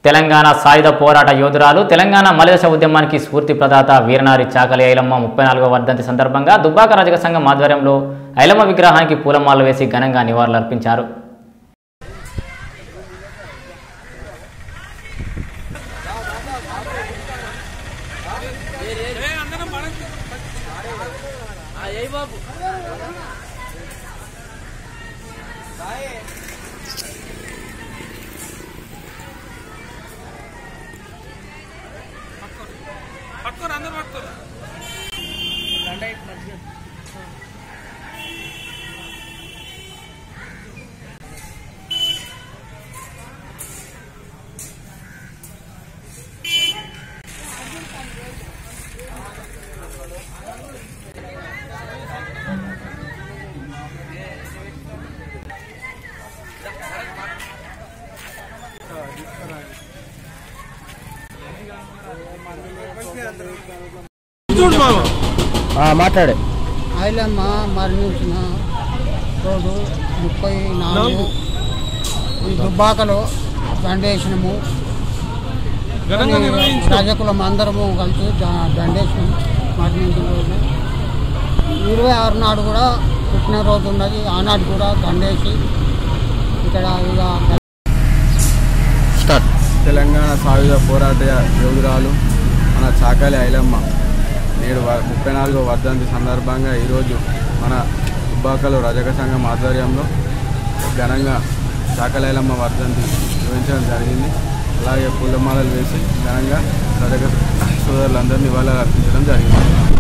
తెలంగాణ సాయుధ పోరాట యోధురాలు తెలంగాణ మలిదశ ఉద్యమానికి స్ఫూర్తి ప్రదాత వీరనారి చాకలి ఐలమ్మ ముప్పై నాలుగవ వర్ధంతి సందర్భంగా దుబ్బాక రజక సంఘం ఆధ్వర్యంలో ఐలమ్మ విగ్రహానికి పూలమాలలు వేసి ఘనంగా నివాళులర్పించారు పట్టుకోరు అందరు పట్టుకోరు చూడు మామ మాట్లాడే ఐలమ్మ మరణించిన రోజు ముప్పై నాలుగు ఈ దుబ్బాకలో దండేసినము ఘనంగా నిర్వహించు రజకులం అందరము కలిసి ద- దండేసినాం మరణించిన రోజు ఇరవై ఆరు నాడు కూడా పుట్టినరోజు ఉన్నది ఆనాడు కూడా దండేసి ఇక్కడ ఇక స్టార్ట్ తెలంగాణ సాయుధ పోరాట యోధురాలు మన చాకలి ఐలమ్మ నేడు వ- ముప్పై నాలుగో వర్ధంతి సందర్భంగా ఈరోజు మన దుబ్బాకలో రజక సంఘం ఆధ్వర్యంలో ఘనంగా చాకలి ఐలమ్మ వర్ధంతి నిర్వహించడం జరిగింది అలాగే పూలమాలలు వేసి ఘనంగా రజక సోదరులందరినీ నివాళులు అర్పించడం జరిగింది